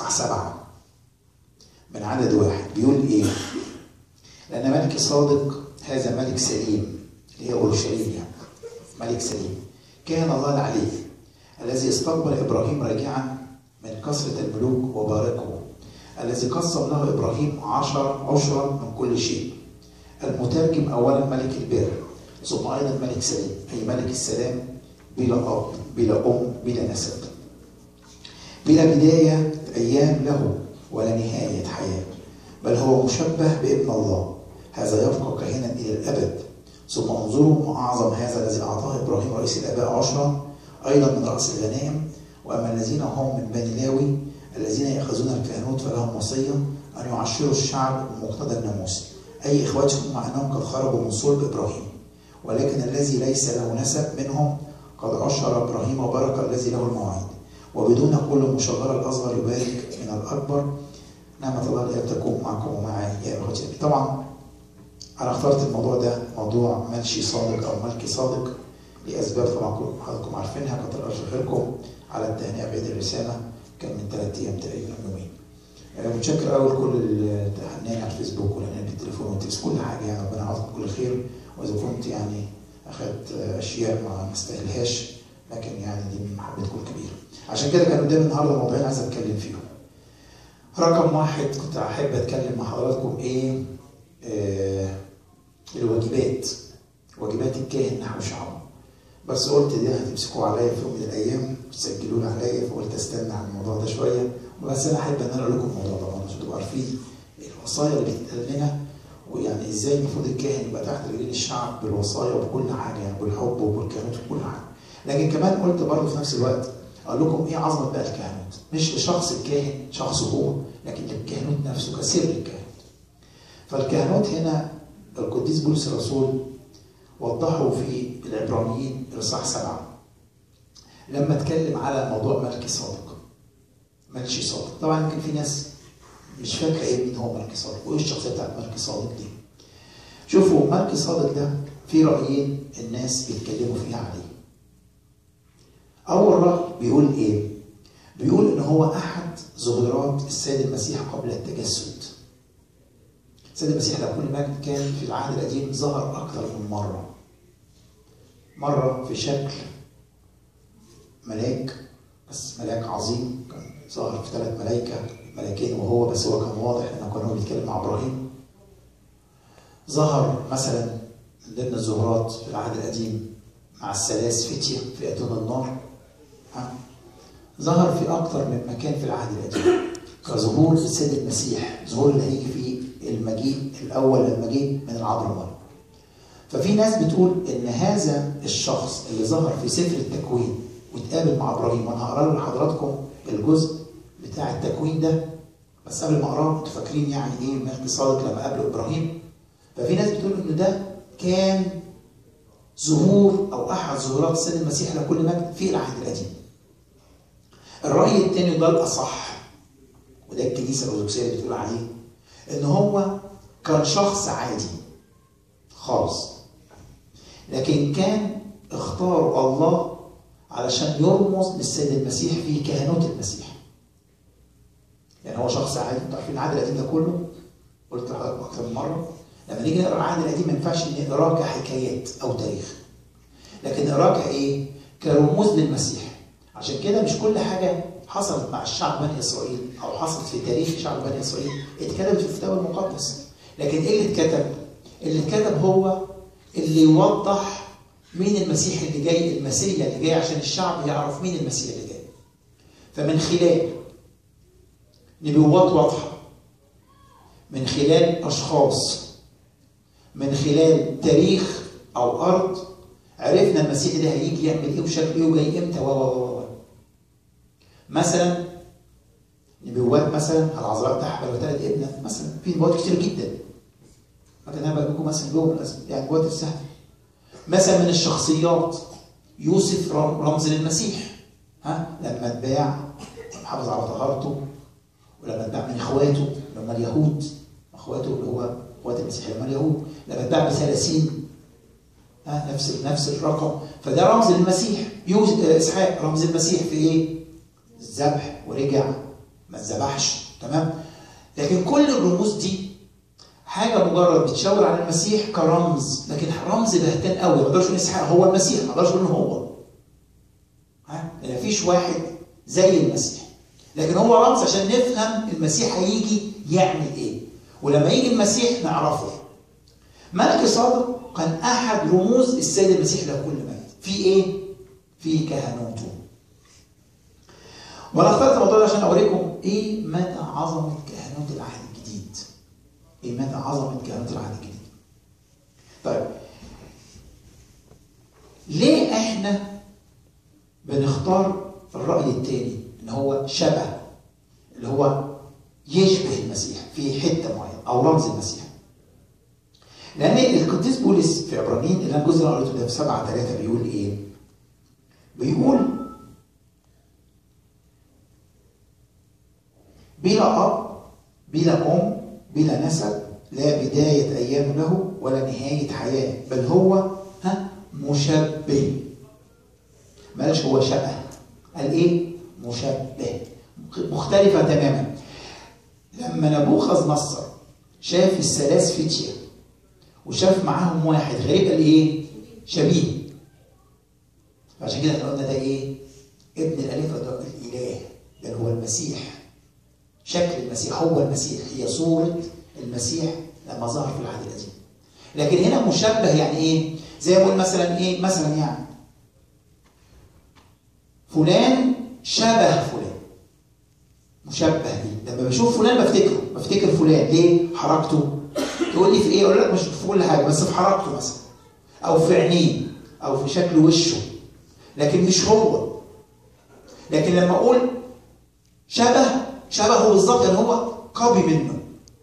اصحاح سبعه من عدد واحد بيقول ايه؟ لان ملك صادق هذا ملك سليم اللي هي اورشليم يعني ملك سليم كان الله العلي الذي استقبل ابراهيم راجعا من كثره الملوك وباركه الذي قسم له ابراهيم عشر عشرا من كل شيء المترجم اولا ملك البر ثم ايضا ملك سليم اي ملك السلام بلا اب بلا ام بلا نسب بلا بدايه ايام له ولا نهايه حياه بل هو مشبه بابن الله هذا يبقى كاهنا الى الابد ثم انظروا ما اعظم هذا الذي اعطاه ابراهيم رئيس الاباء عشرا ايضا من راس الغنائم واما الذين هم من بني لاوي الذين ياخذون الكهنوت فلهم وصيه ان يعشروا الشعب بمقتضى الناموس اي اخوتهم مع انهم قد خرجوا من صلب ابراهيم ولكن الذي ليس له نسب منهم قد عشر ابراهيم وبارك الذي له المواعيد وبدون كل مشاجره الاصغر يبارك من الاكبر نعمة الله الآب تكون معكم ومعي يا أخوتي طبعا أنا اخترت الموضوع ده موضوع ملشي صادق أو ملكي صادق لأسباب طبعا كلكم حضراتكم عارفينها كتر ألف خيركم على التهنئة بعيد الرسالة كان من ثلاث أيام تقريبا يومين متشكر قوي لكل اللي تهناني على الفيسبوك والعنان بالتليفون والتكست كل حاجة يعني ربنا يعطيكم كل خير وإذا كنت يعني أخذت أشياء ما استاهلهاش لكن يعني دي من محبتكم الكبيرة عشان كده كان قدامي النهارده موضوعين عايز أتكلم فيهم رقم واحد كنت احب اتكلم مع حضراتكم ايه آه الواجبات واجبات الكاهن نحو شعبه بس قلت دي هتمسكوا عليا في يوم من الايام وتسجلوا لي عليا فقلت استنى على الموضوع ده شويه بس انا احب ان انا اقول لكم الموضوع ده عشان تبقوا عارفين الوصايا اللي بتتقال لنا ويعني ازاي المفروض الكاهن يبقى تحت رجلين الشعب بالوصايا وبكل حاجه يعني بالحب وبالكهنوت وبكل حاجه لكن كمان قلت برضه في نفس الوقت اقول لكم ايه عظمه بقى الكهنوت مش لشخص الكاهن شخصه هو لكن للكهنوت نفسه كسر الكهنوت فالكهنوت هنا القديس بولس الرسول وضحه في العبرانيين الاصحاح سبعه لما اتكلم على موضوع ملكي صادق ملكي صادق طبعا يمكن في ناس مش فاكره ايه مين هو ملكي صادق وايه الشخصيه بتاعت ملكي صادق دي شوفوا ملكي صادق ده في رايين الناس بيتكلموا فيها عليه اول راي بيقول ايه بيقول ان هو احد ظهورات السيد المسيح قبل التجسد السيد المسيح له كل مجد كان في العهد القديم ظهر اكثر من مره مره في شكل ملاك بس ملاك عظيم كان ظهر في ثلاث ملائكه ملاكين وهو بس هو كان واضح انه كان هو بيتكلم مع ابراهيم ظهر مثلا من ضمن الظهورات في العهد القديم مع الثلاث فتيه في اتون النار ها ظهر في أكثر من مكان في العهد القديم كظهور السيد المسيح ظهور اللي هيجي في المجيء الأول للمجيء من العذراء ففي ناس بتقول إن هذا الشخص اللي ظهر في سفر التكوين واتقابل مع إبراهيم وأنا هقرا لحضراتكم الجزء بتاع التكوين ده بس قبل ما أقراه أنتوا فاكرين يعني إيه ملك صادق لما قابله إبراهيم ففي ناس بتقول إن ده كان ظهور أو أحد ظهورات السيد المسيح لكل مجد في العهد القديم الرأي الثاني ده الأصح وده الكنيسة الأرثوذكسية اللي بتقول عليه إن هو كان شخص عادي خالص لكن كان اختار الله علشان يرمز للسيد المسيح في كهنوت المسيح يعني هو شخص عادي انتوا عارفين العهد القديم ده كله قلت لحضرتك اكتر من مره لما نيجي نقرا العهد القديم ما ينفعش نقراه كحكايات او تاريخ لكن نقراه كايه؟ كرموز للمسيح عشان كده مش كل حاجه حصلت مع الشعب بني اسرائيل او حصلت في تاريخ شعب بني اسرائيل اتكتبت في الكتاب المقدس لكن ايه اللي اتكتب؟ اللي اتكتب هو اللي يوضح مين المسيح اللي جاي المسيح اللي جاي عشان الشعب يعرف مين المسيح اللي جاي فمن خلال نبوات واضحه من خلال اشخاص من خلال تاريخ او ارض عرفنا المسيح ده هيجي يعمل ايه وشكله ايه وجاي امتى و و و مثلا نبوات مثلا العذراء تحمل وتلد ابنه مثلا في نبوات كتير جدا لكن انا بقول لكم مثلا جوه يعني نبوات السهل مثلا من الشخصيات يوسف رمز للمسيح ها لما اتباع حافظ على طهارته ولما اتباع من اخواته اللي هم اليهود اخواته اللي هو اخوات المسيح اللي هم اليهود لما اتباع بثلاثين ها نفس نفس الرقم فده رمز للمسيح يوسف اسحاق رمز المسيح في ايه؟ الذبح ورجع ما اتذبحش تمام لكن كل الرموز دي حاجه مجرد بتشاور على المسيح كرمز لكن رمز بهتان قوي ما اقدرش اقول اسحاق هو المسيح ما اقدرش اقول إن هو ها ما فيش واحد زي المسيح لكن هو رمز عشان نفهم المسيح هيجي يعمل ايه ولما يجي المسيح نعرفه ملك صادق كان احد رموز السيد المسيح له كل مجد في ايه في كهنوته وانا اخترت الموضوع ده عشان اوريكم ايه مدى عظمه كهنوت العهد الجديد ايه مدى عظمه كهنوت العهد الجديد طيب ليه احنا بنختار الراي الثاني ان هو شبه اللي هو يشبه المسيح في حته معينه او رمز المسيح لان القديس بولس في عبرانيين اللي انا الجزء اللي انا قريته ده في 7 3 بيقول ايه؟ بيقول بلا اب بلا ام بلا نسب لا بدايه ايام له ولا نهايه حياه بل هو ها مشبه ما قالش هو شبه قال ايه؟ مشبه مختلفه تماما لما نبوخذ نصر شاف الثلاث فتيه وشاف معاهم واحد غريب قال ايه؟ شبيه عشان كده احنا قلنا ده ايه؟ ابن الالف ده الاله ده هو المسيح شكل المسيح هو المسيح هي صورة المسيح لما ظهر في العهد القديم لكن هنا مشبه يعني ايه؟ زي ما اقول مثلا ايه؟ مثلا يعني فلان شبه فلان مشبه بيه لما بشوف فلان بفتكره بفتكر فلان ليه؟ حركته تقول لي في ايه؟ اقول لك مش في كل حاجه بس في حركته مثلا او في عينيه او في شكل وشه لكن مش هو لكن لما اقول شبه شبهه بالظبط يعني هو قوي منه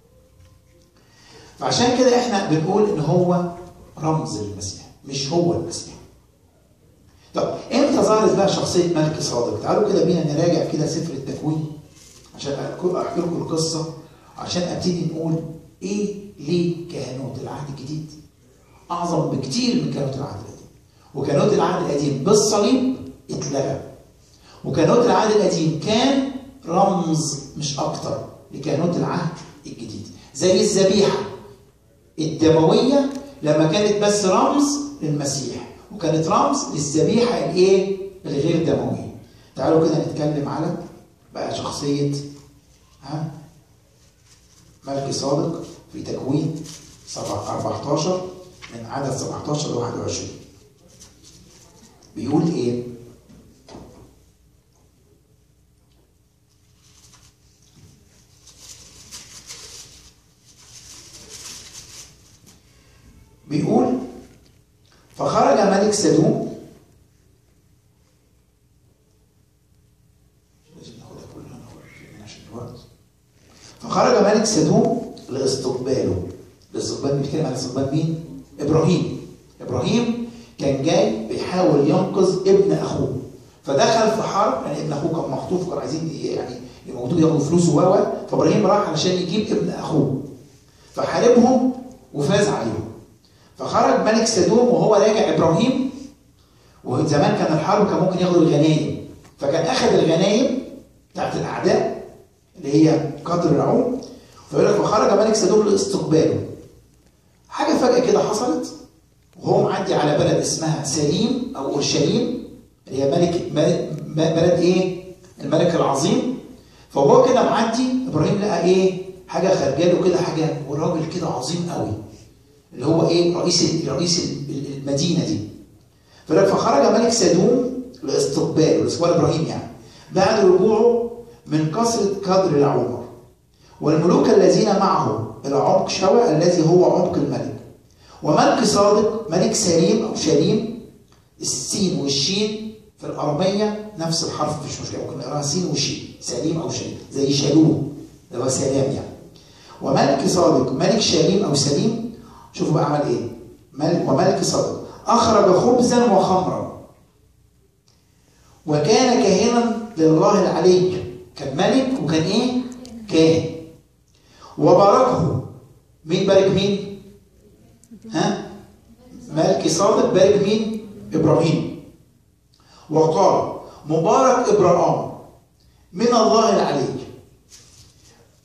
فعشان كده احنا بنقول ان هو رمز للمسيح مش هو المسيح طب امتى ظهرت بقى شخصيه ملك صادق تعالوا كده بينا نراجع كده سفر التكوين عشان احكي لكم القصه عشان ابتدي نقول ايه ليه كهنوت العهد الجديد اعظم بكتير من كهنوت العهد القديم وكهنوت العهد القديم بالصليب اتلغى وكهنوت العهد القديم كان رمز مش اكتر لكهنوت العهد الجديد زي الذبيحه الدمويه لما كانت بس رمز للمسيح وكانت رمز للذبيحه الايه الغير دمويه تعالوا كده نتكلم على بقى شخصيه ها ملك صادق في تكوين 14 من عدد 17 ل 21 بيقول ايه؟ بيقول فخرج ملك سدوم لازم ناخدها كلها عشان الوقت فخرج ملك سدوم لاستقباله الاستقبال بيتكلم عن استقبال مين؟ ابراهيم ابراهيم كان جاي بيحاول ينقذ ابن اخوه فدخل في حرب يعني ابن اخوه كان مخطوف وكانوا عايزين يعني يموتوه ياخدوا فلوسه و فابراهيم راح علشان يجيب ابن اخوه فحاربهم وفاز عليهم فخرج ملك سدوم وهو راجع ابراهيم وزمان كان الحرب كان ممكن ياخدوا الغنايم فكان اخذ الغنايم بتاعت الاعداء اللي هي قدر العوم فيقول لك فخرج ملك سدوم لاستقباله حاجه فجاه كده حصلت وهو معدي على بلد اسمها سليم او اورشليم اللي هي ملك بلد ايه؟ الملك العظيم فهو كده معدي ابراهيم لقى ايه؟ حاجه خارجه له كده حاجه وراجل كده عظيم قوي اللي هو ايه؟ رئيس رئيس المدينه دي فخرج ملك سدوم لاستقباله لاستقبال ابراهيم يعني بعد رجوعه من كثره قدر العمر والملوك الذين معه الى عمق شوى الذي هو عمق الملك وملك صادق ملك سليم او شليم السين والشين في الارميه نفس الحرف مش مشكله ممكن نقراها سين وشين سليم او شليم زي شالوم اللي هو سلام يعني وملك صادق ملك شليم او سليم شوفوا بقى عمل ايه ملك وملك صادق اخرج خبزا وخمرا وكان كاهنا لله العلي كان ملك وكان ايه كاهن وباركه مين بارك مين ها ملك صادق بارك مين ابراهيم وقال مبارك ابراهام من الله العلي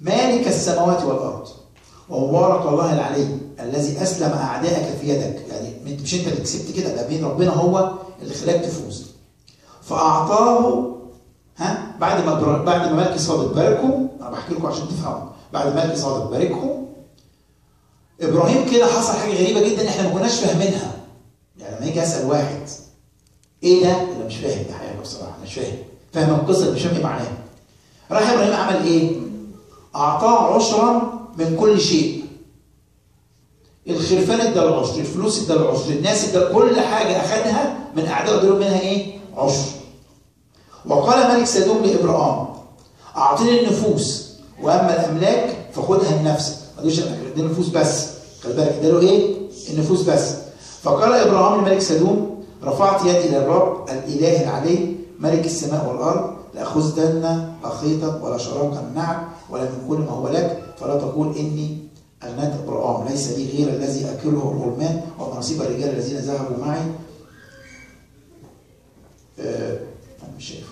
مالك السماوات والارض ومبارك الله العلي الذي اسلم اعدائك في يدك يعني مش انت اللي كسبت كده ده بين ربنا هو اللي خلاك تفوز فاعطاه ها بعد ما بر... بعد ما ملكي صادق باركه انا بحكي لكم عشان تفهموا بعد ما ملكي صادق باركه ابراهيم كده حصل حاجه غريبه جدا احنا ما كناش فاهمينها يعني لما يجي اسال واحد ايه ده؟ انا مش فاهم ده حاجه بصراحه مش فاهم فاهم القصه مش فاهم ايه معناها راح ابراهيم عمل ايه؟ اعطاه عشرا من كل شيء الخرفان ادى العشر الفلوس ادى العشر الناس ادى كل حاجه اخذها من اعدائه ادوا منها ايه؟ عشر وقال ملك سدوم لابراهام اعطني النفوس واما الاملاك فخذها لنفسك ما تقولش دي النفوس بس خلي بالك اداله ايه؟ النفوس بس فقال ابراهام لملك سدوم رفعت يدي للرب الاله العلي ملك السماء والارض لاخذن اخيطا ولا شراكا من نعم ولا من كل ما هو لك فلا تقول اني اغنيت ابراهام ليس لي غير الذي اكله الغلمان ونصيب الرجال الذين ذهبوا معي آه انا مش شايف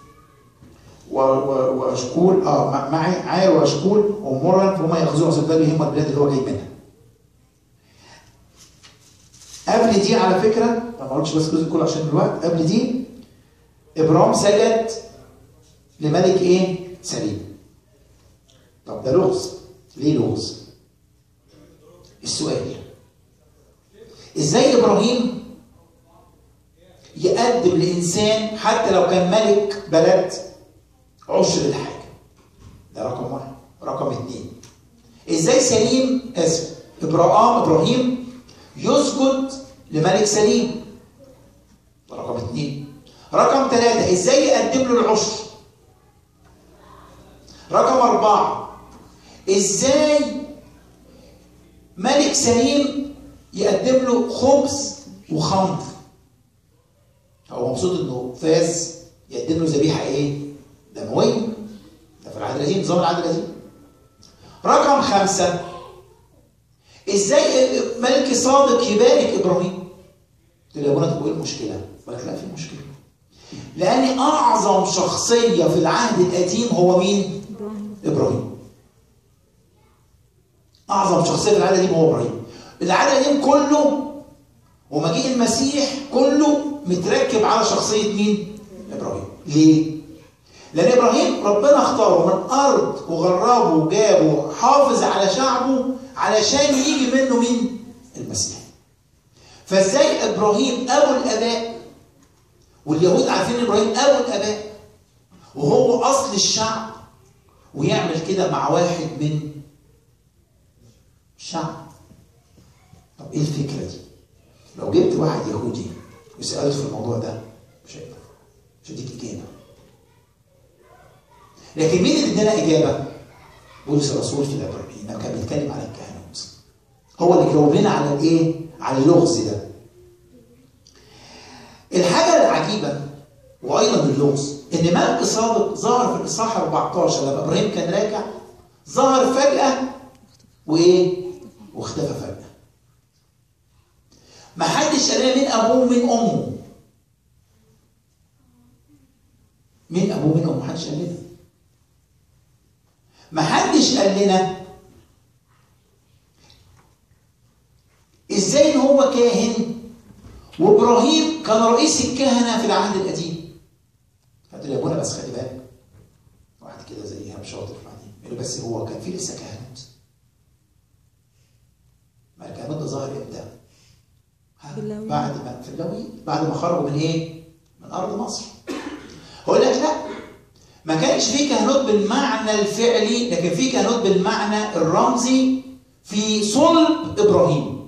واشكول اه معي عاير واشكول ومرا فهم ياخذون صدقهم البلاد اللي هو جاي منها قبل دي على فكره ما قلتش بس الجزء كله عشان الوقت قبل دي ابرام سجد لملك ايه؟ سليم. طب ده لغز ليه لغز؟ السؤال ازاي ابراهيم يقدم لانسان حتى لو كان ملك بلد عشر الحاجه ده رقم واحد رقم اثنين ازاي سليم اسف ابراهام ابراهيم يسجد لملك سليم رقم اثنين رقم ثلاثة ازاي يقدم له العشر رقم أربعة ازاي ملك سليم يقدم له خبز وخمر هو مبسوط انه فاز يقدم له ذبيحة ايه؟ دموية ده في العهد القديم نظام العهد القديم رقم خمسة ازاي ملك صادق يبارك ابراهيم؟ قلت له يا ابونا طب ايه المشكلة؟ قال لك لا في مشكلة لأن أعظم شخصية في العهد القديم هو مين؟ إبراهيم. أعظم شخصية في العهد القديم هو إبراهيم. العهد القديم كله ومجيء المسيح كله متركب على شخصية مين؟ إبراهيم. ليه؟ لأن إبراهيم ربنا اختاره من أرض وغربه وجابه حافظ على شعبه علشان يجي منه مين؟ المسيح. فازاي إبراهيم أبو الآباء واليهود عارفين ابراهيم ابو الاباء وهو اصل الشعب ويعمل كده مع واحد من الشعب طب ايه الفكره دي؟ لو جبت واحد يهودي وسالته في الموضوع ده مش هيقدر مش هديك اجابه لكن مين اللي ادانا اجابه؟ بولس الرسول في العبرانيين لما كان بيتكلم على الكهنوت هو اللي جاوب لنا على الايه؟ على اللغز ده الحاجة العجيبة وأيضا اللغز إن ملك صادق ظهر في الإصحاح 14 لما إبراهيم كان راجع ظهر فجأة وإيه؟ واختفى فجأة. ما حدش قال لنا مين أبوه ومين أمه. مين أبوه ومين أمه؟ ما حدش قال لنا. ما حدش قال لنا إزاي إن هو كاهن وابراهيم كان رئيس الكهنه في العهد القديم قلت له يا ابونا بس خلي بالك واحد كده زي ايهاب شاطر بعدين قال له بس هو كان في لسه كهنوت ما الكهنوت ده ظهر امتى؟ بعد ما في اللوي بعد ما خرجوا من ايه؟ من ارض مصر هقول لك لا ما كانش في كهنوت بالمعنى الفعلي لكن في كهنوت بالمعنى الرمزي في صلب ابراهيم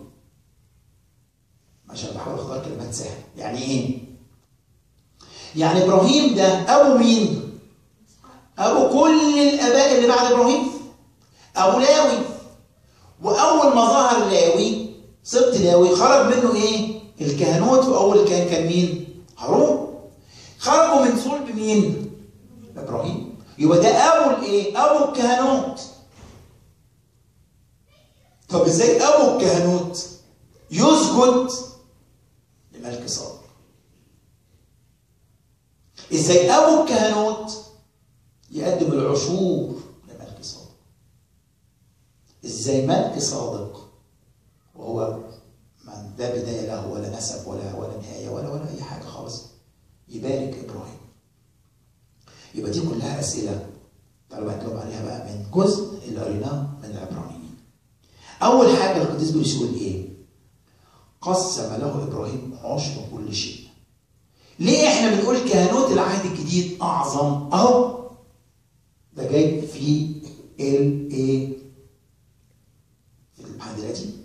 عشان بحاول اختار كلمات سهله يعني ايه يعني ابراهيم ده ابو مين ابو كل الاباء اللي بعد ابراهيم ابو لاوي واول ما ظهر لاوي سبط لاوي خرج منه ايه الكهنوت واول كان كان مين هارون خرجوا من صلب مين ابراهيم يبقى ده ابو الايه ابو الكهنوت طب ازاي ابو الكهنوت يسجد لملك صادق ازاي ابو الكهنوت يقدم العشور لملك صادق ازاي ملك صادق وهو من لا بدايه له ولا نسب ولا ولا نهايه ولا ولا اي حاجه خالص يبارك ابراهيم يبقى دي كلها اسئله تعالوا بقى نجاوب عليها بقى من جزء اللي قريناه من العبرانيين اول حاجه القديس بولس يقول ايه قسم له ابراهيم عشر كل شيء ليه احنا بنقول كهنوت العهد الجديد اعظم اهو ده جاي في ال ايه في العهد القديم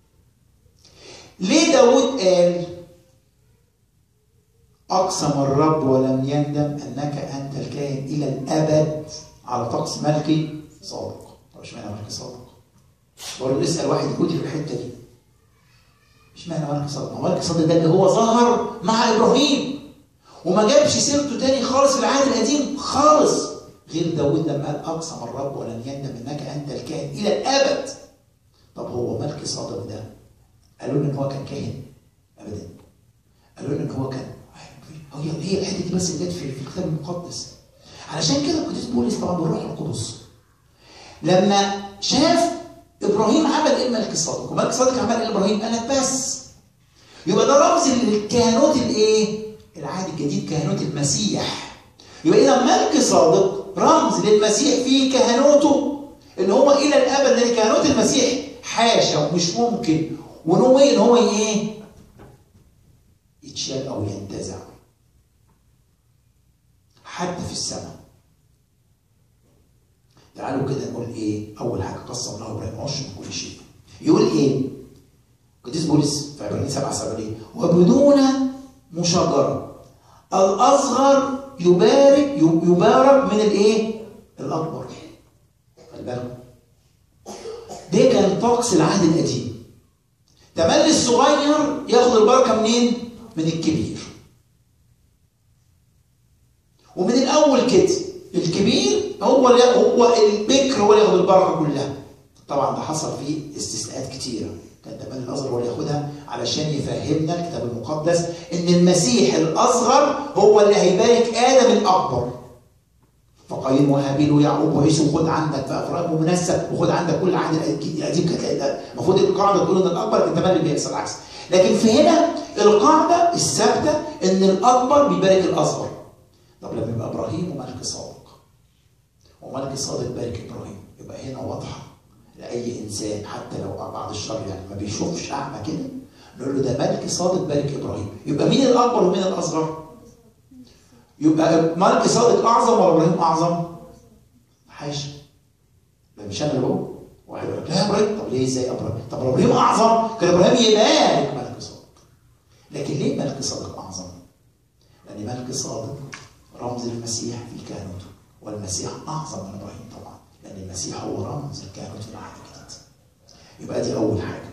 ليه داود قال أقسم الرب ولم يندم أنك أنت الكاهن إلى الأبد على طقس ملكي صادق طب اشمعنى ملكي صادق؟ برضه نسأل واحد يهودي في الحتة دي اشمعنى ملكي صادق؟ ما ملكي صادق ده اللي هو ظهر مع إبراهيم وما جابش سيرته تاني خالص في العهد القديم خالص غير داود لما قال أقسم الرب ولن يندم أنك أنت الكاهن إلى الأبد طب هو ملكي صادق ده قالوا له ان هو كان كاهن ابدا قالوا له ان هو كان هي هي الحته دي بس اللي جت في الكتاب المقدس علشان كده القديس بولس طبعا بالروح القدس لما شاف ابراهيم عمل ايه الملك الصادق وملك الصادق عمل ايه ابراهيم قال لك بس يبقى ده رمز للكهنوت الايه العهد الجديد كهنوت المسيح يبقى اذا ملك صادق رمز للمسيح في كهنوته اللي هو الى الابد لان كهنوت المسيح حاشا ومش ممكن ونو ان هو ايه يتشال او ينتزع حتى في السماء تعالوا كده نقول ايه اول حاجه قسم له ابراهيم عشر من كل شيء يقول ايه قديس بولس في عبرانيين 7 7 ايه وبدون مشاجره الاصغر يبارك يبارك من الايه الاكبر خلي بالكم ده كان طقس العهد القديم تملي الصغير ياخد البركه منين؟ من الكبير. ومن الاول كده الكبير هو هو البكر هو اللي ياخد البركه كلها. طبعا ده حصل فيه استثناءات كتيره. كان تملي الاصغر هو اللي ياخدها علشان يفهمنا الكتاب المقدس ان المسيح الاصغر هو اللي هيبارك ادم الاكبر. فقايين وهابيل ويعقوب وعيسو وخد عندك بقى ابراهيم ومنسى وخد عندك كل عهد القديم كانت المفروض القاعده تقول ان الاكبر انت اللي بيحصل العكس لكن في هنا القاعده الثابته ان الاكبر بيبارك الاصغر طب لما يبقى ابراهيم وملك صادق وملك صادق بارك ابراهيم يبقى هنا واضحه لاي انسان حتى لو بعد الشر يعني ما بيشوفش اعمى كده نقول له ده ملك صادق بارك ابراهيم يبقى مين الاكبر ومين الاصغر؟ يبقى ملك صادق اعظم ولا ابراهيم اعظم؟ حاشا ده مش انا اللي بقول واحد يقول لك لا يا ابراهيم طب ليه ازاي ابراهيم؟ طب ابراهيم اعظم كان ابراهيم يبارك ملك صادق لكن ليه ملك صادق اعظم؟ لان ملك صادق رمز المسيح في كهنوته والمسيح اعظم من ابراهيم طبعا لان المسيح هو رمز الكهنوت في العهد الجديد يبقى دي اول حاجه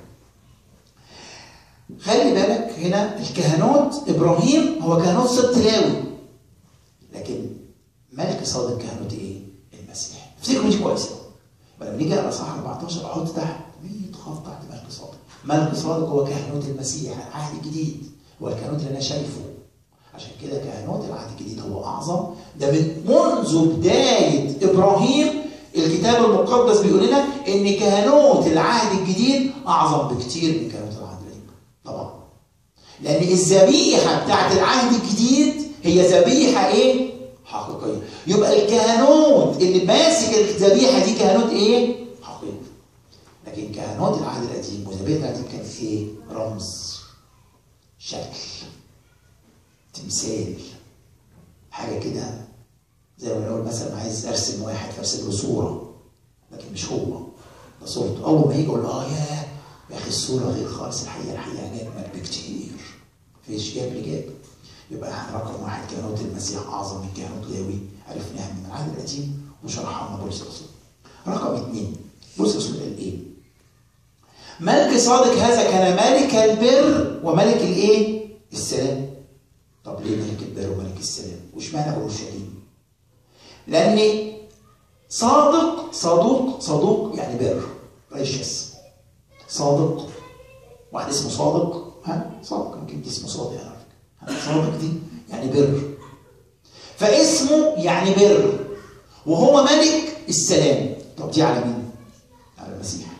خلي بالك هنا الكهنوت ابراهيم هو كهنوت سبط لاوي لكن ملك صادق كهنوت ايه؟ المسيح. افتكروا دي كويس لما نيجي على صح 14 احط تحت 100 خط تحت ملك صادق. ملك صادق هو كهنوت المسيح العهد الجديد هو الكهنوت اللي انا شايفه. عشان كده كهنوت العهد الجديد هو اعظم ده من منذ بدايه ابراهيم الكتاب المقدس بيقول لنا ان كهنوت العهد الجديد اعظم بكتير من كهنوت العهد القديم. طبعا. لان الذبيحه بتاعت العهد الجديد هي ذبيحه ايه؟ حقيقيه. يبقى الكهنوت اللي ماسك الذبيحه دي كهنوت ايه؟ حقيقي. لكن كهنوت العهد القديم وذبيحه العهد القديم كانت ايه؟ رمز شكل تمثال حاجه كده زي ما نقول مثلا عايز ارسم واحد فارسم له صوره لكن مش هو ده صورته اول ما يجي اقول اه يا يا اخي الصوره غير خالص الحقيقه الحقيقه اجمل بكتير مفيش جاب لجاب يبقى رقم واحد كهنوت المسيح اعظم من كهنوت لاوي عرفناها من العهد القديم وشرحها لنا بولس الرسول. رقم اثنين بولس الرسول قال ايه؟ ملك صادق هذا كان ملك البر وملك الايه؟ السلام. طب ليه ملك البر وملك السلام؟ واشمعنى اورشليم؟ لان صادق صادوق صادوق يعني بر ريشس صادق واحد اسمه صادق ها صادق يمكن دي اسمه صادق على فكره صادق دي يعني بر فاسمه يعني بر وهو ملك السلام طب دي على مين؟ على المسيح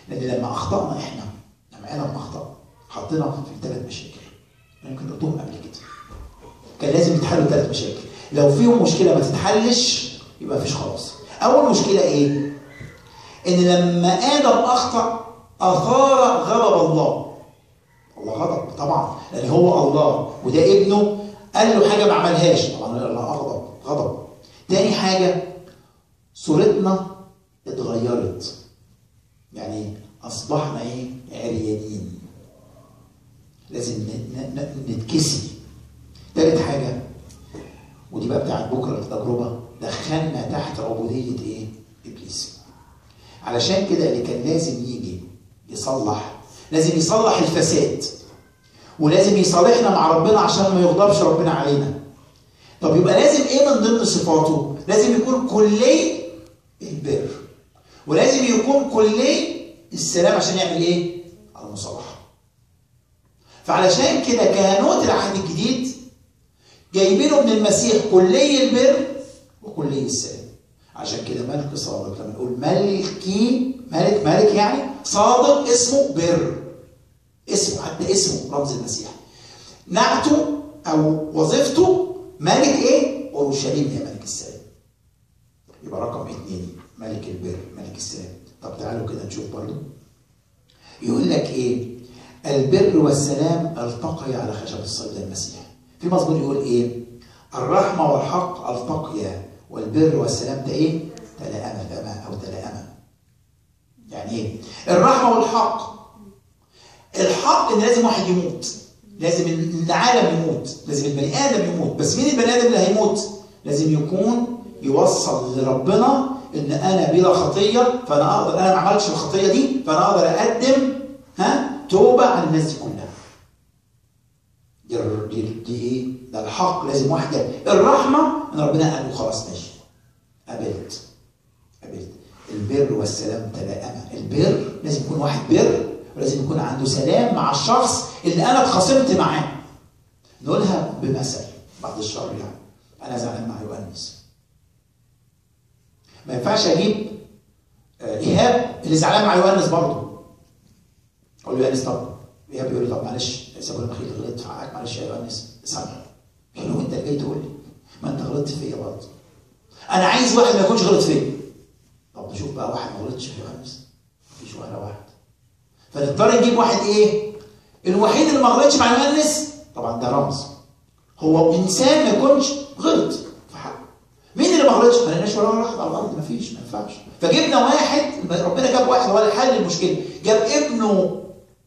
لان لما اخطانا احنا لما ادم اخطا حطينا في ثلاث مشاكل يمكن قلتهم قبل كده كان لازم يتحلوا ثلاث مشاكل لو فيهم مشكله ما تتحلش يبقى مفيش خلاص اول مشكله ايه ان لما ادم اخطا اثار غضب الله الله غضب طبعا لان هو الله وده ابنه قال له حاجه ما عملهاش طبعا الله غضب غضب تاني حاجه صورتنا اتغيرت يعني اصبحنا ايه عريانين لازم نتكسي تالت حاجه ودي بقى بتاعت بكره التجربه دخلنا تحت عبوديه ايه ابليس علشان كده اللي كان لازم يجي يصلح لازم يصلح الفساد ولازم يصالحنا مع ربنا عشان ما يغضبش ربنا علينا طب يبقى لازم ايه من ضمن صفاته لازم يكون كلي البر ولازم يكون كلي السلام عشان يعمل ايه المصالحه فعلشان كده كهنوت العهد الجديد جايبينه من المسيح كلي البر وكلي السلام عشان كده ملك صادق لما نقول ملكي ملك ملك يعني صادق اسمه بر اسمه حتى اسمه رمز المسيح نعته او وظيفته ملك ايه؟ اورشليم هي ملك السلام يبقى رقم اثنين ملك البر ملك السلام طب تعالوا كده نشوف برضو يقول لك ايه البر والسلام التقيا على خشب الصليب المسيح في مزمور يقول ايه الرحمه والحق التقيا والبر والسلام ده ايه تلائما فما او تلائما يعني ايه الرحمه والحق الحق ان لازم واحد يموت لازم العالم يموت لازم البني ادم يموت بس مين البني ادم اللي هيموت لازم يكون يوصل لربنا ان انا بلا خطيه فانا اقدر انا ما عملتش الخطيه دي فانا اقدر اقدم ها توبه عن الناس دي كلها دي دي, دي ايه ده الحق لازم واحد الرحمه ان ربنا قال له خلاص ماشي قبلت قبلت البر والسلام تلائما البر لازم يكون واحد بر ولازم يكون عنده سلام مع الشخص اللي انا اتخاصمت معاه نقولها بمثل بعد الشر يعني انا زعلان مع يؤنس ما ينفعش اجيب ايهاب اللي زعلان مع يؤنس برضه اقول له يؤنس طب ايهاب يقول لي طب معلش لسه ابو المخيل غلطت في حقك معلش يا يؤنس سامحني قال له انت اللي جاي تقول لي ما انت غلطت فيا برضه انا عايز واحد ما يكونش غلط فيا طب نشوف بقى واحد ما غلطش في يؤنس مفيش ولا واحد فنضطر نجيب واحد ايه الوحيد اللي ما غلطش مع يؤنس طبعا ده رمز هو انسان ما يكونش غلط في حقه مين اللي ما غلطش؟ ما لقيناش ولا واحد على الارض ما فيش ما ينفعش فجبنا واحد ربنا جاب واحد هو اللي حل المشكله جاب ابنه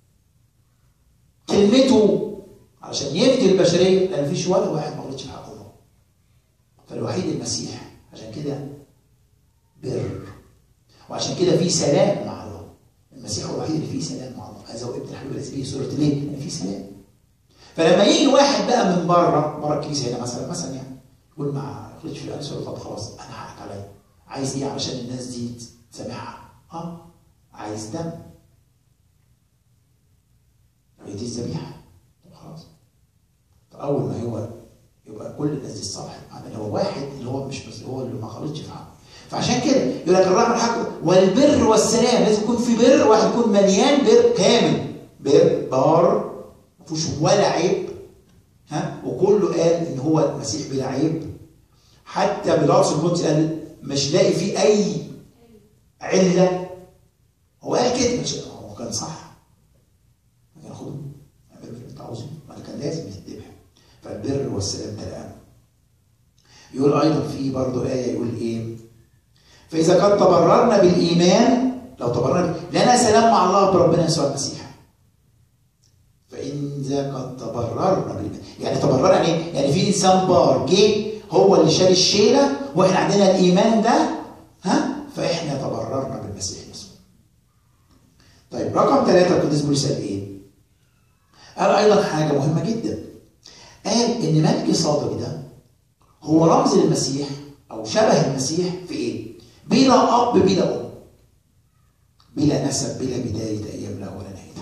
كلمته عشان يفدي البشريه لان مفيش ولا واحد ما غلطش في حق الله فالوحيد المسيح عشان كده بر وعشان كده في سلام مع الله المسيح هو الوحيد اللي فيه سلام مع الله هذا هو ابن الحبيب الذي به سوره ليه؟ لان فيه سلام فلما يجي واحد بقى من بره بره الكنيسه هنا مثلا مثلا يعني يقول ما غلطش في الانس طب خلاص انا حقك عليا عايز ايه علشان الناس دي تسامحها؟ اه عايز دم هي دي الذبيحه طب خلاص فاول ما هو يبقى كل الناس دي اتصالحت يعني هو واحد اللي هو مش بس هو اللي ما غلطش في حقه فعشان كده يقول لك الرحمه الحق والبر والسلام لازم يكون في بر واحد يكون مليان بر كامل بر بار ما فيهوش ولا عيب ها وكله قال ان هو المسيح بلا عيب حتى بيلاطس القدس قال مش لاقي فيه اي عله هو قال كده مش هو كان صح كان خده اعملوا اللي انت عاوزه ما كان لازم يتذبح فالبر والسلام تلام يقول ايضا في برضه ايه يقول ايه فاذا قد تبررنا بالايمان لو تبررنا لنا سلام مع الله بربنا يسوع المسيح فاذا قد تبررنا بالايمان يعني تبررنا يعني ايه؟ يعني في انسان بار جه هو اللي شال الشيله واحنا عندنا الايمان ده ها فاحنا تبررنا بالمسيح يسوع طيب رقم ثلاثة القديس بولس قال ايه؟ قال ايضا حاجه مهمه جدا قال ان ملك صادق ده هو رمز للمسيح او شبه المسيح في ايه؟ بلا اب بلا ام بلا نسب بلا بدايه ايام له ولا نهايه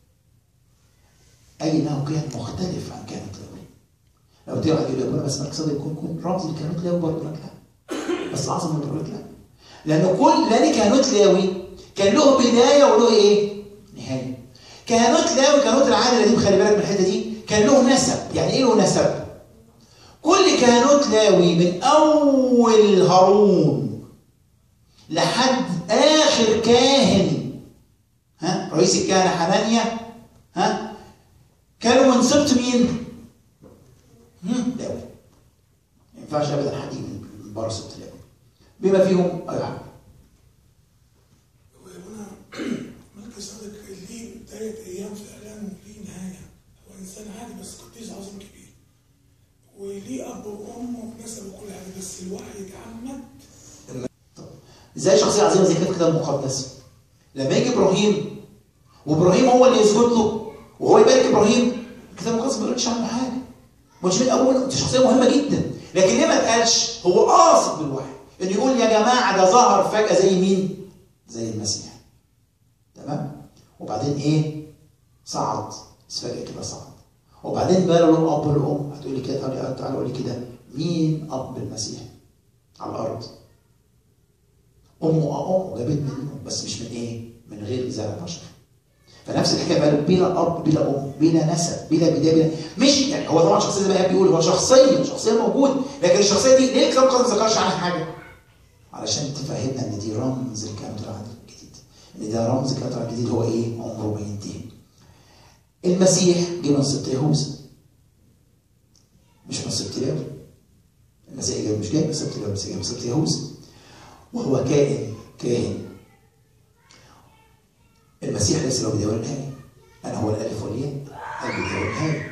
اي انه كان مختلف عن كانت له لو تقعد يقول لك بس ملك صادق يكون يكون رمز لكانت له برضه لك لا بس اعظم من لك لا لان كل لان كهنوت لاوي كان له بدايه وله ايه؟ نهايه كهنوت لاوي كهنوت العهد القديم خلي بالك من الحته دي كان له نسب يعني ايه له نسب؟ كل كهنوت لاوي من اول هارون لحد اخر كاهن ها رئيس الكهنه حنانيا ها كانوا من سبط مين؟ هم، لاوي ما ينفعش ابدا حد يجي من بره سبط لاوي بما فيهم ايوه وهنا ملك صادق ليه بداية أيام فعلا وليه نهاية هو إنسان عادي بس قديس عظيم كبير وليه أب وأم ونسب وكل حاجة بس الوحي اتعمد ازاي شخصيه عظيمه زي كده في الكتاب المقدس لما يجي ابراهيم وابراهيم هو اللي يسجد له وهو يبارك ابراهيم الكتاب المقدس ما بيقولش عنه حاجه مش من ابوه دي شخصيه مهمه جدا لكن ليه ما اتقالش هو قاصد بالوحي انه يقول يا جماعه ده ظهر فجاه زي مين زي المسيح تمام وبعدين ايه صعد بس فجاه كده صعد وبعدين بقى له اب والام هتقولي كده تعالي تعالي قولي كده مين اب المسيح على الارض امه اه امه جابت منه بس مش من ايه؟ من غير زرع بشر. فنفس الحكايه بقى بلا اب بلا ام بلا نسب بلا بدايه بلا مش يعني هو طبعا شخصيه زي ما ايهاب بيقول هو شخصيه شخصيه موجود لكن الشخصيه دي ليه الكتاب المقدس ما ذكرش عنها حاجه؟ علشان تفهمنا ان دي رمز لكلمه العهد الجديد. ان ده رمز كلمه العهد الجديد هو ايه؟ عمره ما ينتهي. المسيح جه من سبط يهوذا. مش من سبط لاوي. المسيح جاي مش جاي من سبط لاوي بس جاي من سبط يهوذا. وهو كائن كاهن المسيح ليس له بدايه ولا نهايه انا هو الالف والياء البدايه والنهايه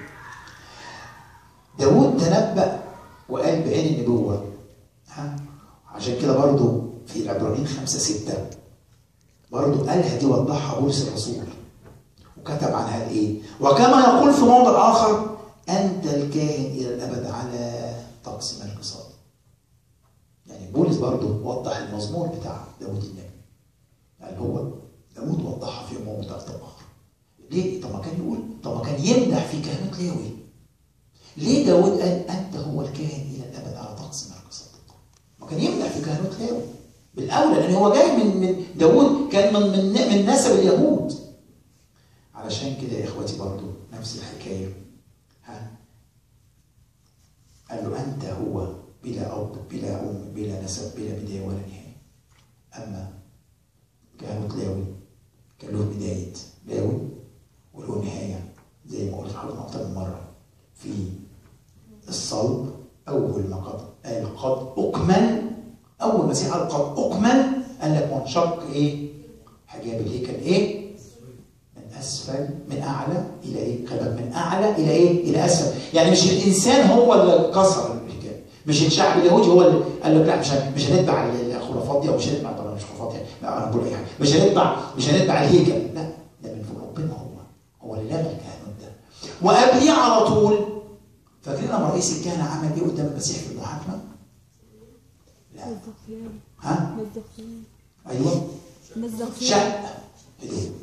داود تنبأ وقال بعين النبوة ها عشان كده برضو في العبرانيين خمسة ستة برضو قالها دي وضحها بولس الرسول وكتب عنها ايه وكما يقول في موضع آخر أنت الكاهن إلى الأبد على طقس ملك صادق يعني بولس برضو وضح المزمور بتاع داود النبي قال هو داود وضحها في موضع آخر ليه؟ طب ما كان يقول طب ما كان يمدح في كهنوت لاوي ليه داود قال أنت هو الكاهن إلى الأبد على طقس ملك صادق ما كان يمدح في كهنوت لاوي بالأولى لأن هو جاي من من داود كان من من من نسب اليهود علشان كده يا إخواتي برضو نفس الحكاية ها قال له أنت هو بلا أب بلا أم بلا نسب بلا بداية ولا نهاية أما كهنوت لاوي كان له بداية لاوي وله نهاية زي ما قلت لحضرتك أكتر من مرة في الصلب أول ما قد قال قد أكمل أول ما قال قد أكمل قال لك وانشق إيه؟ حجاب الهيكل إيه؟ من أسفل من أعلى إلى إيه؟ خلي بالك من أعلى إلى إيه؟ إلى أسفل يعني مش الإنسان هو اللي كسر الحجاب مش الشعب اليهودي هو اللي قال لك لا مش هن- مش هنتبع الخرافات دي أو مش هنتبع طبعا مش خرافات يعني لا أنا بقول أي حاجة مش هنتبع مش هنتبع الهيكل لا ده من فوق ربنا هو هو اللي لغى الكهنوت ده وقبليه على طول فاكرين لما رئيس الكهنة عمل ايه قدام المسيح في المحاكمة؟ لا مزدقين ها؟ مزدقين ايوه مزدقين شق هدوء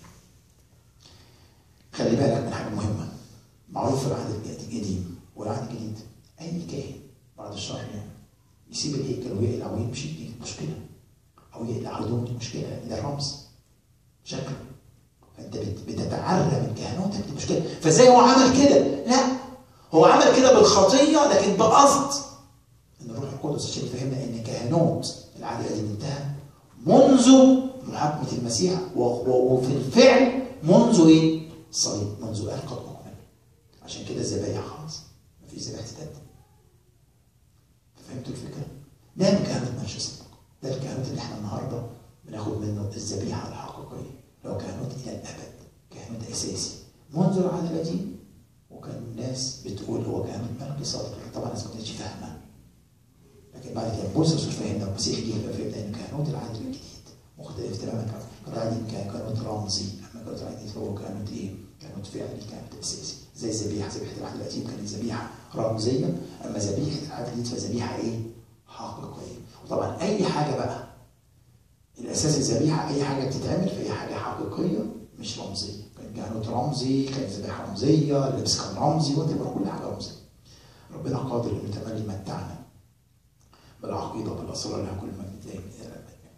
خلي بالك من حاجة مهمة معروف في العهد القديم والعهد الجديد أي كاهن بعد الشر يعني يسيب الهيكل ويقلع ويمشي دي مشكلة أو يقلع هدوم دي مشكلة لأن ده الرمز شكله فأنت بت- بتتعرى من كهنوتك دي مشكلة فإزاي هو عمل كده؟ لا هو عمل كده بالخطية لكن بقصد ان الروح القدس عشان يفهمنا ان كهنوت العهد القديم انتهى منذ محاكمه المسيح و- و- وفي الفعل منذ ايه؟ الصليب منذ قال قد اكمل عشان كده الذبايح خلاص مفيش ذبائح تتقدم فهمتوا الفكره؟ ده من كهنوت ماشي صدق ده الكهنوت اللي احنا النهارده بناخد منه الذبيحه الحقيقيه لو كهنوت الى الابد كهنوت اساسي منذ العهد القديم وكان الناس بتقول هو كهنوت ملكي صادق طبعا الناس ما كانتش فاهمه لكن بعد كده بولس الرسول فهمنا المسيح جه فهمنا ان كهنوت العهد الجديد مختلف تماما كان العهد القديم كان كهنوت رمزي اما كهنوت العهد الجديد هو كهنوت ايه؟ كهنوت فعلي كهنوت اساسي زي الذبيحه ذبيحه العهد القديم كانت ذبيحه رمزيه اما ذبيحه العهد الجديد فذبيحه ايه؟ حقيقيه وطبعا اي حاجه بقى الاساس الذبيحه اي حاجه بتتعمل فهي حاجه حقيقيه مش رمزيه كان كهنوت رمزي كانت ذبيحه رمزيه اللبس كان رمزي وتبقى كل حاجه رمزيه ربنا قادر انه تملي يمتعنا بالعقيده بالاسرار لها كل مجد دائم الى الابد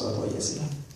استفسارات واي اسئله